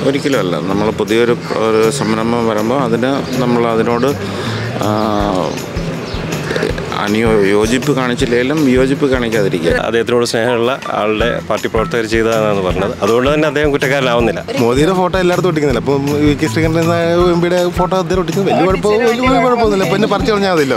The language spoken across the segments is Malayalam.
ഒരിക്കലും അല്ല നമ്മൾ പുതിയൊരു ഒരു സംരംഭം വരുമ്പോൾ അതിന് നമ്മൾ അതിനോട് ആ, അനുയോ യോജിപ്പ് കാണിച്ചില്ലെങ്കിലും വിയോജിപ്പ് കാണിക്കാതിരിക്കുക അദ്ദേഹത്തിനോട് സ്നേഹമുള്ള ആളുടെ പാർട്ടി പ്രവർത്തകർ ചെയ്തതാണെന്ന് പറഞ്ഞത് അതുകൊണ്ട് തന്നെ അദ്ദേഹം കുറ്റക്കാരനാവുന്നില്ല മോദിയുടെ ഫോട്ടോ എല്ലായിടത്തും ഒട്ടിക്കുന്നില്ല അപ്പം വി കെ ശ്രീകണ്ഠൻ എം പിയുടെ ഫോട്ടോ അദ്ദേഹം ഒട്ടിക്കുന്നത് വലിയ കുഴപ്പം വലിയ കുഴപ്പമൊന്നുമില്ല പിന്നെ പറിച്ചു കളഞ്ഞാൽ മതിയല്ലോ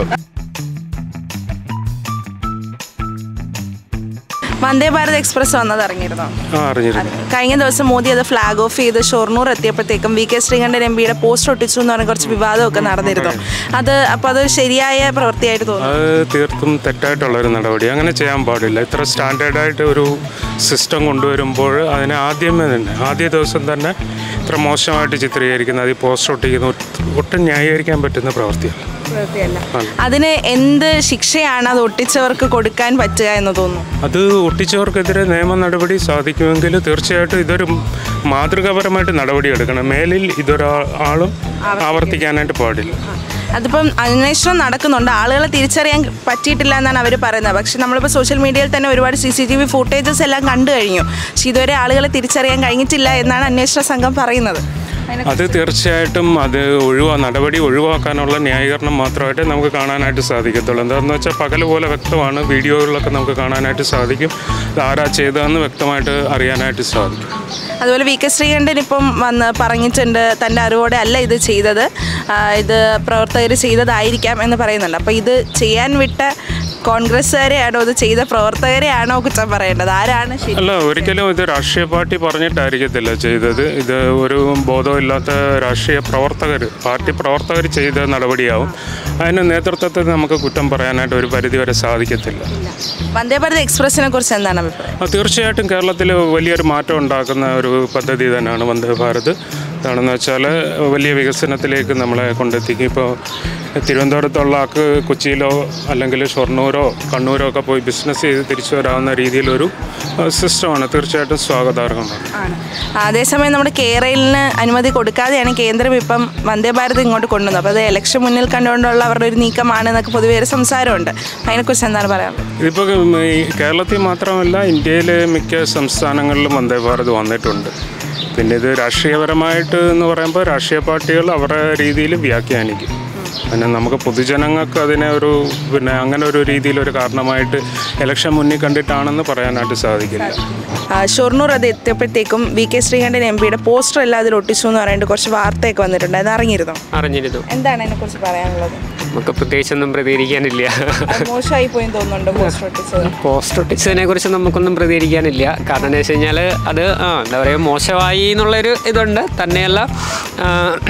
വന്ദേ ഭാരത് എക്സ്പ്രസ് വന്നത് അറിഞ്ഞിരുന്നോ ആ അറിഞ്ഞിരുന്നു കഴിഞ്ഞ ദിവസം മോദി അത് ഫ്ലാഗ് ഓഫ് ചെയ്ത് ഷൊർണൂർ എത്തിയപ്പോഴത്തേക്കും വി കെ ശ്രീകണ്ഠൻ എം പിയുടെ പോസ്റ്റർ ഒട്ടിച്ചു എന്ന് പറഞ്ഞ കുറച്ച് വിവാദമൊക്കെ നടന്നിരുന്നു അത് അപ്പോൾ അത് ശരിയായ പ്രവൃത്തിയായിട്ട് തോന്നുന്നു അത് തീർത്തും തെറ്റായിട്ടുള്ള ഒരു നടപടി അങ്ങനെ ചെയ്യാൻ പാടില്ല ഇത്ര സ്റ്റാൻഡേർഡായിട്ട് ഒരു സിസ്റ്റം കൊണ്ടുവരുമ്പോൾ അതിനെ ആദ്യമേ തന്നെ ആദ്യ ദിവസം തന്നെ ഇത്ര മോശമായിട്ട് ചിത്രീകരിക്കുന്ന അത് ഈ പോസ്റ്റർ ഒട്ടിക്കുന്ന ഒട്ട്- ഒട്ടും ന്യായീകരിക്കാൻ പറ്റുന്ന പ്രവൃത്തിയല്ല പ്രവൃത്തിയല്ല അതിന് എന്ത് ശിക്ഷയാണ് അത് ഒട്ടിച്ചവർക്ക് കൊടുക്കാൻ പറ്റുക എന്ന് തോന്നുന്നു അത് ഒട്ടിച്ചവർക്കെതിരെ നിയമ നടപടി സാധിക്കുമെങ്കിൽ തീർച്ചയായിട്ടും ഇതൊരു മാതൃകാപരമായിട്ട് നടപടിയെടുക്കണം മേലിൽ ഇതൊരാളും ആവർത്തിക്കാനായിട്ട് പാടില്ല അതിപ്പം അന്വേഷണം നടക്കുന്നുണ്ട് ആളുകളെ തിരിച്ചറിയാൻ പറ്റിയിട്ടില്ല എന്നാണ് അവർ പറയുന്നത് പക്ഷെ നമ്മളിപ്പോൾ സോഷ്യൽ മീഡിയയിൽ തന്നെ ഒരുപാട് C C T V footages എല്ലാം കണ്ടു കഴിഞ്ഞു പക്ഷെ ഇതുവരെ ആളുകളെ തിരിച്ചറിയാൻ കഴിഞ്ഞിട്ടില്ല എന്നാണ് അന്വേഷണ സംഘം പറയുന്നത് അതിനെ- അത് തീർച്ചയായിട്ടും അത് ഒഴിവാ നടപടി ഒഴിവാക്കാനുള്ള ന്യായീകരണം മാത്രമായിട്ട് നമുക്ക് കാണാനായിട്ട് സാധിക്കത്തുള്ളൂ എന്താണെന്ന് വെച്ചാൽ പകൽ പോലെ വ്യക്തമാണ് വീഡിയോകളിലൊക്കെ നമുക്ക് കാണാനായിട്ട് സാധിക്കും ഇത് ആരാ ചെയ്തതെന്ന് വ്യക്തമായിട്ട് അറിയാനായിട്ട് സാധിക്കും അതുപോലെ വി കെ ശ്രീകണ്ഠൻ ഇപ്പം വന്ന് പറഞ്ഞിട്ടുണ്ട് തൻ്റെ അറിവോടെ അല്ല ഇത് ചെയ്തത് ആ, ഇത് പ്രവർത്തകർ ചെയ്തതായിരിക്കാം എന്ന് പറയുന്നുണ്ട് അപ്പോൾ ഇത് ചെയ്യാൻ വിട്ട കോൺഗ്രസ്സുകാരെയാണോ ഇത് ചെയ്ത പ്രവർത്തകരെയാണോ കുറ്റം പറയേണ്ടത് ആരാണ് ശരി അല്ല ഒരിക്കലും ഇത് രാഷ്ട്രീയ പാർട്ടി പറഞ്ഞിട്ടായിരിക്കത്തില്ല ചെയ്തത് ഇത് ഒരു ബോധമില്ലാത്ത രാഷ്ട്രീയ പ്രവർത്തകർ പാർട്ടി പ്രവർത്തകർ ചെയ്ത നടപടിയാവും അതിന് നേതൃത്വത്തിൽ നമുക്ക് കുറ്റം പറയാനായിട്ട് ഒരു പരിധിവരെ സാധിക്കത്തില്ല വന്ദേ ഭാരത് എക്സ്പ്രസിനെ കുറിച്ച് എന്താണ് അഭിപ്രായം ആ, തീർച്ചയായിട്ടും കേരളത്തിൽ വലിയൊരു മാറ്റം ഉണ്ടാക്കുന്ന ഒരു പദ്ധതി തന്നെയാണ് വന്ദേ ഭാരത് എന്താണെന്ന് വെച്ചാൽ വലിയ വികസനത്തിലേക്ക് നമ്മളെ കൊണ്ടെത്തിക്കും ഇപ്പോൾ തിരുവനന്തപുരത്തുള്ള ആൾക്ക് കൊച്ചിയിലോ അല്ലെങ്കിൽ ഷൊർണൂരോ കണ്ണൂരോ ഒക്കെ പോയി ബിസിനസ് ചെയ്ത് തിരിച്ചു വരാവുന്ന രീതിയിലൊരു ആ, സിസ്റ്റമാണ് തീർച്ചയായിട്ടും സ്വാഗതാർഹമാണ് ആണ് അതേസമയം നമ്മുടെ കേരളിന് അനുമതി കൊടുക്കാതെയാണ് കേന്ദ്രം ഇപ്പം വന്ദേ ഭാരത് ഇങ്ങോട്ട് കൊണ്ടുവന്നത് അപ്പോൾ അത് ഇലക്ഷൻ മുന്നിൽ കണ്ടുകൊണ്ടുള്ള അവരുടെ ഒരു നീക്കമാണ് എന്നൊക്കെ പൊതുവേ ഒരു സംസാരമുണ്ട് അതിനെക്കുറിച്ച് എന്താണ് പറയാനുള്ളത് ഇതിപ്പോൾ ഈ കേരളത്തിൽ മാത്രമല്ല ഇന്ത്യയിലെ മിക്ക സംസ്ഥാനങ്ങളിലും വന്ദേ ഭാരത് വന്നിട്ടുണ്ട് പിന്നെ ഇത് രാഷ്ട്രീയപരമായിട്ട് എന്ന് പറയുമ്പോൾ രാഷ്ട്രീയ പാർട്ടികൾ അവരുടെ രീതിയിൽ വ്യാഖ്യാനിക്കും പിന്നെ നമുക്ക് പൊതുജനങ്ങൾക്ക് അതിനെ ഒരു പിന്നെ അങ്ങനെ ഒരു രീതിയിലൊരു കാരണമായിട്ട് ഇലക്ഷൻ മുന്നിൽ കണ്ടിട്ടാണെന്ന് പറയാനായിട്ട് സാധിക്കില്ല ആ, ഷൊർണൂർ അത് എത്തിയപ്പോഴത്തേക്കും വി കെ ശ്രീകണ്ഠൻ എം പിയുടെ പോസ്റ്റർ എല്ലാം അതിൽ ഒട്ടിച്ചു എന്ന് പറഞ്ഞിട്ട് കുറച്ച് വാർത്തയൊക്കെ വന്നിട്ടുണ്ട് അത് അറിഞ്ഞിരുന്നോ അറിഞ്ഞിരുന്നു എന്താണ് അതിനെക്കുറിച്ച് പറയാനുള്ളത് നമുക്ക് പ്രത്യേകിച്ചൊന്നും പ്രതികരിക്കാനില്ല അത് മോശമായി പോയി തോന്നുന്നുണ്ട് പോസ്റ്റർ ഒട്ടിച്ചത് പോസ്റ്റർ ഒട്ടിച്ചതിനെ കുറിച്ച് നമുക്കൊന്നും പ്രതികരിക്കാനില്ല കാരണം എന്ന് വെച്ച് കഴിഞ്ഞാൽ അത് ആ എന്താ പറയുക മോശമായി എന്നുള്ളൊരു ഇതുണ്ട് തന്നെയല്ല ആ,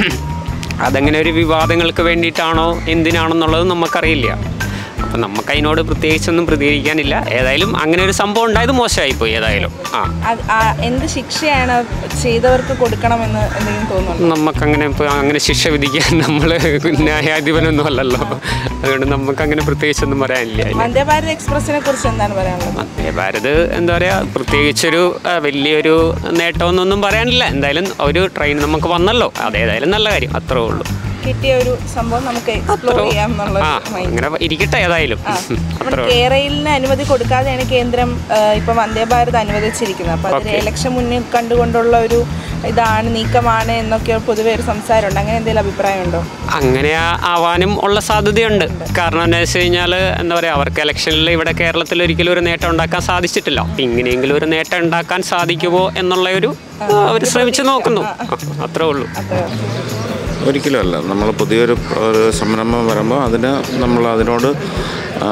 അതങ്ങനെ ഒരു വിവാദങ്ങൾക്ക് വേണ്ടിയിട്ടാണോ എന്തിനാണെന്നുള്ളത് നമുക്കറിയില്ല അപ്പം നമുക്ക് അതിനോട് പ്രത്യേകിച്ചൊന്നും പ്രതികരിക്കാനില്ല ഏതായാലും അങ്ങനെ ഒരു സംഭവം ഉണ്ടായത് മോശമായിപ്പോയി ഏതായാലും ആ അത് ആ, എന്ത് ശിക്ഷയാണ് ചെയ്തവർക്ക് കൊടുക്കണമെന്ന് എന്തെങ്കിലും തോന്നുന്നുണ്ടോ നമുക്കങ്ങനെ ഇപ്പോൾ അങ്ങനെ ശിക്ഷ വിധിക്കാൻ നമ്മൾ ന്യായാധിപനൊന്നും അല്ലല്ലോ അതുകൊണ്ട് നമുക്കങ്ങനെ പ്രത്യേകിച്ചൊന്നും പറയാനില്ല അതില്. വന്ദേ ഭാരത് എക്സ്പ്രസിനെ കുറിച്ച് എന്താണ് പറയാനുള്ളത് വന്ദേ ഭാരത് എന്താ പറയുക പ്രത്യേകിച്ചൊരു ആ, വലിയൊരു നേട്ടമൊന്നൊന്നും പറയാനില്ല എന്തായാലും ഒരു ട്രെയിൻ നമുക്ക് വന്നല്ലോ അതേതായാലും നല്ല കാര്യം അത്രേ ഉള്ളൂ കിട്ടിയ ഒരു സംഭവം നമുക്ക് എക്സ്പ്ലോർ ചെയ്യാം എന്നുള്ള ആ ഒരു mind. അങ്ങനെ ഇരിക്കട്ടെ ഏതായാലും ആ. അത്രേ നമ്മുടെ ഉള്ളൂ കേരളിന് അനുമതി കൊടുക്കാതെയാണ് കേന്ദ്രം ആ, ഇപ്പൊ വന്ദേ ഭാരത് അനുവദിച്ചിരിക്കുന്നത് അപ്പൊ അതിന് Okay. ഇലക്ഷൻ മുന്നിൽ കണ്ടുകൊണ്ടുള്ള ഒരു ഇതാണ് നീക്കമാണ് എന്നൊക്കെ പൊതുവെ ഒരു സംസാരമുണ്ട് അങ്ങനെ എന്തെങ്കിലും അഭിപ്രായമുണ്ടോ അങ്ങനെ ആ- ആവാനും ഉള്ള സാധ്യതയുണ്ട് കാരണം എന്താ വെച്ച് കഴിഞ്ഞാൽ എന്താ പറയുക അവർക്ക് ഇലക്ഷനിൽ ഇവിടെ കേരളത്തിൽ ഒരിക്കലും ഒരു നേട്ടം ഉണ്ടാക്കാൻ സാധിച്ചിട്ടില്ല അപ്പം ഇങ്ങനെയെങ്കിലും ഒരു നേട്ടം ഉണ്ടാക്കാൻ സാധിക്കുമോ എന്നുള്ള ഒരു അവർ ശ്രമിച്ചു നോക്കുന്നു ആ, അത്രേ ഉള്ളൂ ഒരിക്കലും അല്ല നമ്മൾ പുതിയൊരു ഒരു സംരംഭം വരുമ്പോൾ അതിന് നമ്മൾ അതിനോട് ആ,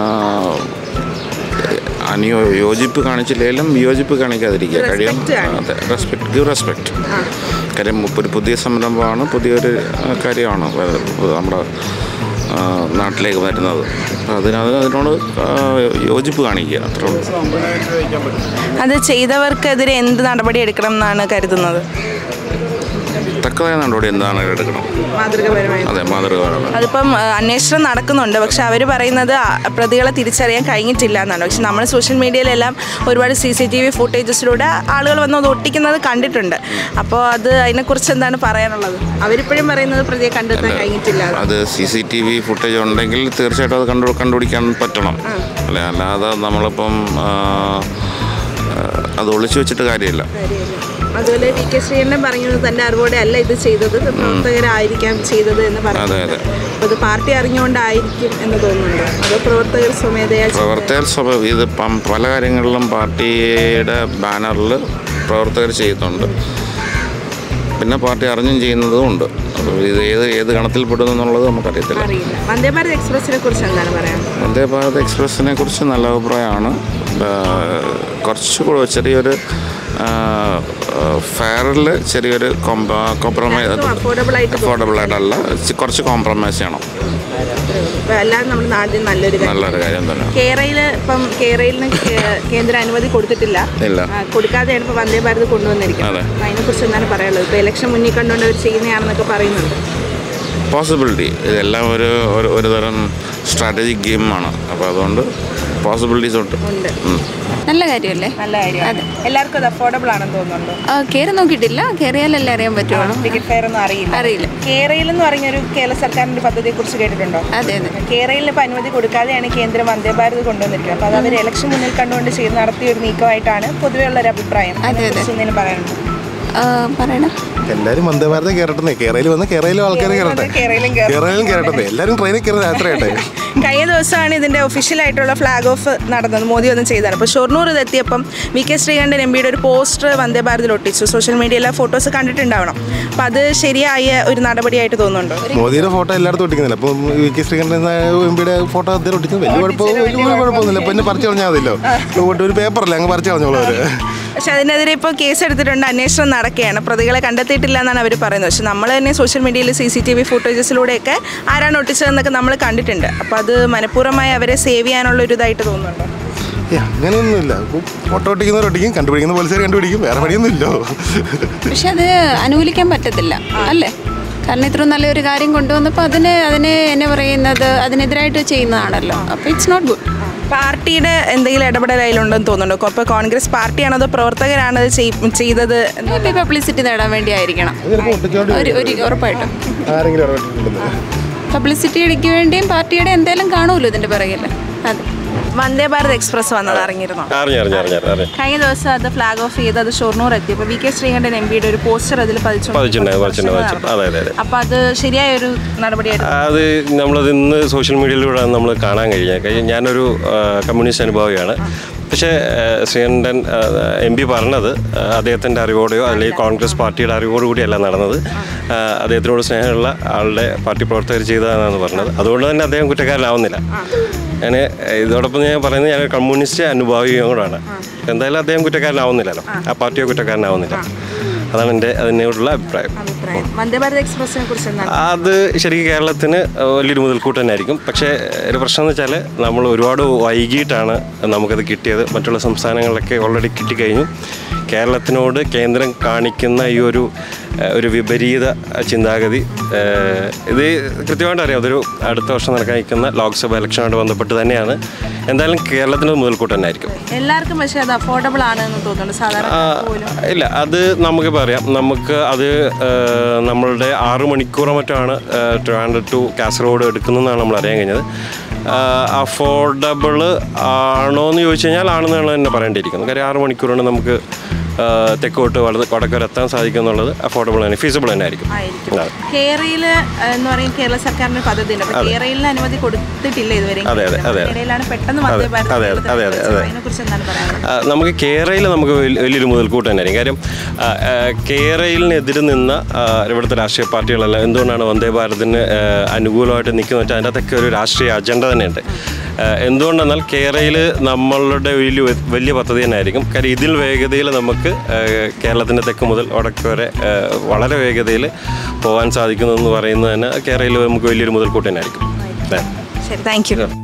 അനുയോ യോജിപ്പ് കാണിച്ചില്ലെങ്കിലും വിയോജിപ്പ് കാണിക്കാതിരിക്കുക കഴിയും അതെ റെസ്പെക്ട് ഗിവ് റെസ്പെക്റ്റ് കാര്യം ഒരു പുതിയ സംരംഭമാണ് പുതിയൊരു ആ, കാര്യമാണ് വ- നമ്മുടെ ആ, നാട്ടിലേക്ക് വരുന്നത് അപ്പോൾ അതിനത് അതിനോട് ആ, യോജിപ്പ് കാണിക്കുക അത്രേ ഉള്ളൂ അത് ചെയ്തവർക്കെതിരെ എന്ത് നടപടി എടുക്കണം എന്നാണ് കരുതുന്നത് തക്കതായ നടപടി എന്താണ് എടുക്കണം മാതൃകപരമായി അതെ മാതൃകപരമായി അതിപ്പം ആ, അന്വേഷണം നടക്കുന്നുണ്ട് പക്ഷെ അവർ പറയുന്നത് ആ, പ്രതികളെ തിരിച്ചറിയാൻ കഴിഞ്ഞിട്ടില്ല എന്നാണ് പക്ഷെ നമ്മൾ സോഷ്യൽ മീഡിയയിലെല്ലാം ഒരുപാട് സി സി ടി വി ഫുട്ടേജസിലൂടെ ആളുകൾ വന്ന് അത് ഒട്ടിക്കുന്നത് കണ്ടിട്ടുണ്ട് അപ്പോൾ അത് അതിനെക്കുറിച്ച് എന്താണ് പറയാനുള്ളത് അവരിപ്പോഴും പറയുന്നത് പ്രതിയെ കണ്ടെത്താൻ കഴിഞ്ഞിട്ടില്ല എന്ന്. അത് C C T V footage ഉണ്ടെങ്കിൽ തീർച്ചയായിട്ടും അത് കണ്ടു കണ്ടുപിടിക്കാൻ പറ്റണം അല്ലെ അല്ലാതെ നമ്മളിപ്പം ആ, ആ, അത് ഒളിച്ചു വെച്ചിട്ട് കാര്യമില്ല അതുപോലെ വി കെ ശ്രീകണ്ഠൻ പറഞ്ഞത് തന്റെ അറിവോടെ അല്ല ഇത് ചെയ്തത് ഇത് പ്രവർത്തകരായിരിക്കാം ചെയ്തത് എന്ന് അതെ, പറയുന്നത് അതെ. അപ്പോൾ ഇത് പാർട്ടി അറിഞ്ഞുകൊണ്ടായിരിക്കും എന്ന് തോന്നുന്നുണ്ടോ അതോ പ്രവർത്തകർ സ്വമേധയാ ചെയ്തതാ? പ്രവർത്തകർ സ്വഭ ഇത് പം- പല കാര്യങ്ങളിലും പാർട്ടിയുടെ ബാനറിൽ പ്രവർത്തകർ ചെയ്യുന്നുണ്ട് പിന്നെ പാർട്ടി അറിഞ്ഞും ചെയ്യുന്നതും ഉണ്ട് അപ്പോൾ ഇത് ഏത് ഏത് ഗണത്തിൽപ്പെടുന്നു എന്നുള്ളത് നമുക്കറിയത്തില്ല അറിയില്ല വന്ദേ ഭാരത് എക്സ്പ്രസിനെ കുറിച്ച് എന്താണ് പറയാൻ വന്ദേ ഭാരത് എക്സ്പ്രസ്സിനെ കുറിച്ച് നല്ല അഭിപ്രായമാണ് ആ, കുറച്ചുകൂടെ ചെറിയൊരു ഫെയറിൽ ചെറിയൊരു കോംപ്രമൈസ് affordable ആയിട്ട് അഫോർഡബിൾ ആയിട്ടല്ല ചി- കുറച്ച് കോംപ്രമൈസ് ചെയ്യണം അപ്പോൾ അല്ലാതെ നമ്മുടെ നാട്ടിൽ നല്ലൊരു കാര്യം നല്ലൊരു കാര്യം തന്നെ കേരളയിൽ ഇപ്പം കേരളത്തിന് കേ- കേന്ദ്ര അനുമതി കൊടുത്തിട്ടില്ല ഇല്ല. ആ, കൊടുക്കാതെയാണ് ഇപ്പോൾ വന്ദേ ഭാരത് കൊണ്ടുവന്നിരിക്കുന്നത് അതെ. അപ്പോൾ അതിനെക്കുറിച്ച് എന്താണ് പറയാനുള്ളത് ഇപ്പോൾ ഇലക്ഷൻ മുന്നിൽ കണ്ടുകൊണ്ട് അവർ ചെയ്യുന്നതാണെന്നൊക്കെ പറയുന്നുണ്ട് പോസിബിലിറ്റി ഇതെല്ലാം ഒരു ഒരു ഒരു തരം സ്ട്രാറ്റജിക് ഗെയിമാണ് അപ്പോൾ അതുകൊണ്ട് പോസിബിലിറ്റീസ് ഉണ്ട് ഉണ്ട് ഉം. നല്ല കാര്യമല്ലേ നല്ല കാര്യം എല്ലാവർക്കും അത് അഫോർഡബിൾ ആണെന്ന് തോന്നുന്നുണ്ടോ ആ, കയറി നോക്കിയിട്ടില്ല കയറിയാലല്ലേ അറിയാൻ പറ്റുള്ളൂ ടിക്കറ്റ് ഫെയർ ഒന്നും അറിയില്ല അറിയില്ല. കേരയിൽ എന്ന് പറഞ്ഞൊരു കേരള സർക്കാരിന്റെ പദ്ധതിയെ കുറിച്ച് കേട്ടിട്ടുണ്ടോ അതെ അതെ കേരളയിൽ ഇപ്പോൾ അനുമതി കൊടുക്കാതെയാണ് കേന്ദ്രം വന്ദേ ഭാരത് കൊണ്ടുവന്നിരിക്കുന്നത് അപ്പോൾ അത് അവർ ഇലക്ഷൻ മുന്നിൽ കണ്ടുകൊണ്ട് ചെയ്ത് നടത്തിയ ഒരു നീക്കമായിട്ടാണ് പൊതുവെയുള്ള ഒരു അഭിപ്രായം അതെ, അതെ. അതിനെക്കുറിച്ച് എന്തെങ്കിലും പറയാനുണ്ടോ ആ, പറയണം എല്ലാവരും വന്ദേ ഭാരത് കയറട്ടെ കേരളയിൽ വന്ന് കേരളയിലും ആൾക്കാർ കയറട്ടെ കേരളയിലും കയറട്ടെ. കേരളയിലും കയറട്ടെ എല്ലാവരും ട്രെയിനിൽ കയറി യാത്ര ചെയ്യട്ടെ കഴിഞ്ഞ ദിവസമാണ് ഇതിന്റെ ഒഫീഷ്യൽ ആയിട്ടുള്ള ഫ്ലാഗ് ഓഫ് നടന്നത് മോദി ഒന്നും ചെയ്തതാണ് അപ്പോൾ ഷൊർണൂർ ഇതെത്തിയപ്പം വി കെ ശ്രീകണ്ഠൻ എം പിയുടെ ഒരു പോസ്റ്റർ വന്ദേ ഭാരതിൽ ഒട്ടിച്ചു സോഷ്യൽ മീഡിയയിലെ ഫോട്ടോസ് കണ്ടിട്ടുണ്ടാവണം അപ്പോൾ അത് ശരിയായ ഒരു നടപടിയായിട്ട് തോന്നുന്നുണ്ടോ മോദിയുടെ ഫോട്ടോ എല്ലായിടത്തും ഒട്ടിക്കുന്നില്ല അപ്പം വി കെ ശ്രീകണ്ഠൻ എം പിയുടെ ഫോട്ടോ അദ്ദേഹം ഒട്ടിക്കുന്നത് വലിയ കുഴപ്പം വലിയ കുഴപ്പമൊന്നുമില്ല പിന്നെ പറിച്ചു കളഞ്ഞാൽ മതിയല്ലോ ഒരു പേപ്പറല്ലേ അങ്ങ് പറിച്ചു കളഞ്ഞോളൂ അവര് പക്ഷെ അതിനെതിരെ ഇപ്പോൾ കേസ് എടുത്തിട്ടുണ്ട് അന്വേഷണം നടക്കുകയാണ് പ്രതികളെ കണ്ടെത്തിയിട്ടില്ല എന്നാണ് അവർ പറയുന്നത് പക്ഷെ നമ്മൾ തന്നെ സോഷ്യൽ മീഡിയയിൽ സി സി ടി വി ഫുട്ടേജസിലൂടെയൊക്കെ ആരാണ് ഒട്ടിച്ചതെന്നൊക്കെ നമ്മൾ കണ്ടിട്ടുണ്ട് അപ്പോൾ അത് മനഃപൂർവ്വമായി അവരെ സേവ് ചെയ്യാനുള്ള ഒരു ഇതായിട്ട് തോന്നുന്നുണ്ടോ ഏ, അങ്ങനെയൊന്നുമില്ല ഫോട്ടോ ഒട്ടിക്കുന്നവർ ഒട്ടിക്കും കണ്ടുപിടിക്കുന്ന പോലീസുകാർ കണ്ടുപിടിക്കും വേറെ പണിയൊന്നുമില്ലോ പക്ഷെ അത് അനുകൂലിക്കാൻ പറ്റത്തില്ല അല്ലേ കാരണം ഇത്ര നല്ലൊരു കാര്യം കൊണ്ടുവന്നപ്പോൾ അതിന് അതിനെ എന്നെ പറയുന്നത് അതിനെതിരായിട്ട് ചെയ്യുന്നതാണല്ലോ അപ്പോൾ ഇറ്റ്സ് നോട്ട് ഗുഡ് പാർട്ടിയുടെ എന്തെങ്കിലും ഇടപെടൽ അതിലുണ്ടെന്ന് തോന്നുന്നുണ്ടോ ഇപ്പോൾ കോൺഗ്രസ് പാർട്ടിയാണോ അതോ പ്രവർത്തകരാണ് അത് ചെയ്- ചെയ്തത് എന്ന് മേ ബി പബ്ലിസിറ്റി നേടാൻ വേണ്ടി ആയിരിക്കണം ചിലപ്പോൾ ഒട്ടിച്ചോണ്ട് ഒരു ഒരു ഉറപ്പായിട്ടും ആരെങ്കിലും ഒട്ടിട്ടുണ്ടെന്ന് പബ്ലിസിറ്റിക്ക് വേണ്ടിയും പാർട്ടിയുടെ എന്തെങ്കിലും കാണുമല്ലോ ഇതിൻ്റെ പിറകിൽ അതെ വന്ദേ ഭാരത് എക്സ്പ്രസ് വന്നത് അറിഞ്ഞിരുന്നോ അറിഞ്ഞു അറിഞ്ഞു അറിഞ്ഞു അറിഞ്ഞു കഴിഞ്ഞ ദിവസം അത് ഫ്ലാഗ് ഓഫ് ചെയ്ത് അത് ഷൊർണൂർ എത്തി അപ്പോൾ വി കെ ശ്രീകണ്ഠൻ എം പിയുടെ ഒരു പോസ്റ്റർ അതിൽ പതിച്ചു പതിച്ചിട്ടുണ്ടായിരുന്നു പതിച്ചിട്ടുണ്ടായിരുന്നു പതിച്ചിട്ടുണ്ട് അതെ അതെ അതെ അപ്പോൾ അത് ശരിയായ ഒരു നടപടിയായിട്ട് അത് നമ്മളത് ഇന്ന് സോഷ്യൽ മീഡിയയിലൂടെ നമ്മൾ കാണാൻ കഴിഞ്ഞത് കാര്യം ഞാനൊരു ആ, കമ്മ്യൂണിസ്റ്റ് അനുഭാവിയാണ് പക്ഷേ ആ, ശ്രീകണ്ഠൻ എം പി പറഞ്ഞത് ആ, അദ്ദേഹത്തിൻ്റെ അറിവോടെയോ അല്ലെങ്കിൽ കോൺഗ്രസ് പാർട്ടിയുടെ അറിവോടു കൂടിയല്ല നടന്നത് ആ, അദ്ദേഹത്തിനോട് സ്നേഹമുള്ള ആളുടെ പാർട്ടി പ്രവർത്തകർ ചെയ്തതാണെന്ന് പറഞ്ഞത് അതുകൊണ്ട് തന്നെ അദ്ദേഹം കുറ്റക്കാരനാവുന്നില്ല ഞാൻ ഇതോടൊപ്പം ഞാൻ പറയുന്നത് ഞാൻ കമ്മ്യൂണിസ്റ്റ് അനുഭാവിയും കൂടാണ് എന്തായാലും അദ്ദേഹം കുറ്റക്കാരനാവുന്നില്ലല്ലോ ആ പാർട്ടിയോ കുറ്റക്കാരനാവുന്നില്ല അതാണ് എൻ്റെ അതിനോടുള്ള അഭിപ്രായം അഭിപ്രായം വന്ദേ ഭാരത് എക്സ്പ്രസിനെ കുറിച്ച് എന്താണ് അത് ശരിക്കും കേരളത്തിന് വലിയൊരു മുതൽക്കൂട്ട് തന്നെയായിരിക്കും പക്ഷേ ഒരു പ്രശ്നം എന്ന് വെച്ചാൽ നമ്മൾ ഒരുപാട് വൈകിട്ടാണ് നമുക്കത് കിട്ടിയത് മറ്റുള്ള സംസ്ഥാനങ്ങളിലൊക്കെ ഓൾറെഡി കിട്ടിക്കഴിഞ്ഞു കേരളത്തിനോട് കേന്ദ്രം കാണിക്കുന്ന ഈ ഒരു ഏഹ്, ഒരു വിപരീത ചിന്താഗതി ഏഹ്, ഇത് കൃത്യമായിട്ട് അറിയാം അതൊരു അടുത്ത വർഷം നടക്കാനിരിക്കുന്ന ലോക്സഭ ഇലക്ഷനുമായിട്ട് ബന്ധപ്പെട്ട് തന്നെയാണ് എന്തായാലും കേരളത്തിന് മുതൽക്കൂട്ട് തന്നെ ആയിരിക്കും എല്ലാവർക്കും പക്ഷേ അത് അഫോർഡബിൾ ആണെന്ന് തോന്നുന്നുണ്ട് സാധാരണ ആ, ഇല്ല അത് നമുക്ക് പറയാം നമുക്ക് അത് ഏഹ്, നമ്മളുടെ ആറ് മണിക്കൂറോ മറ്റാണ് ട്രിവാൻഡ്രം ടു കാസർഗോഡ് എടുക്കുന്നതെന്നാണ് നമ്മൾ അറിയാൻ കഴിഞ്ഞത് അഫോർഡബിൾ ആണോ എന്ന് ചോദിച്ചു കഴിഞ്ഞാൽ ആണെന്നാണ് തന്നെ പറയേണ്ടിയിരിക്കുന്നത് കാര്യം ആറ് മണിക്കൂർ കൊണ്ട് നമുക്ക് ഏഹ്, തെക്കോട്ട് വലത് വടക്കോട്ട് എത്താൻ സാധിക്കും എന്നുള്ളത് അഫോർഡബിൾ തന്നെ ഫീസിബിൾ തന്നെ ആയിരിക്കും ആയിരിക്കും അതെ. കേരളയിൽ എന്ന് പറയും കേരള സർക്കാരിന്റെ പദ്ധതി ഉണ്ട് അപ്പോൾ കേരളയിൽ അനുമതി കൊടുത്തിട്ടില്ല ഇതുവരെ അതെ, അതെ, അതെ. കേരളയിലാണ് പെട്ടെന്ന് വന്ദേ ഭാരത് അതെ, അതെ, അതെ, അതെ, അതെ. അതിനെക്കുറിച്ച് എന്താണ് പറയാനുള്ളത് ആ, നമുക്ക് കേരളയിൽ നമുക്ക് വലി- വലിയൊരു മുതൽക്കൂട്ട് തന്നെയായിരിക്കും കാര്യം ആ, ആ, കേരളയിലിനെതിരെ നിന്ന ആ, ഇവിടുത്തെ രാഷ്ട്രീയ പാർട്ടികളെല്ലാം എന്തുകൊണ്ടാണ് വന്ദേ ഭാരതിന് ആ, അനുകൂലമായിട്ട് നിൽക്കുന്നത് വെച്ചാൽ അതിൻ്റെ അകത്തൊക്കെ ഒരു രാഷ്ട്രീയ അജണ്ട തന്നെയുണ്ട് ആ, എന്തുകൊണ്ടെന്നാൽ കേരളയിൽ നമ്മളുടെ വലിയ വലിയ പദ്ധതി തന്നെയായിരിക്കും കാര്യം ഇതിൽ വേഗതയിൽ നമുക്ക് ആ, കേരളത്തിൻ്റെ തെക്ക് മുതൽ വടക്ക് വരെ ആ, വളരെ വേഗതയിൽ പോകാൻ സാധിക്കുന്നു എന്ന് പറയുന്നത് തന്നെ കേരളയിൽ നമുക്ക് വലിയൊരു മുതൽക്കൂട്ട് തന്നെയായിരിക്കും അതെ ശരി താങ്ക് യു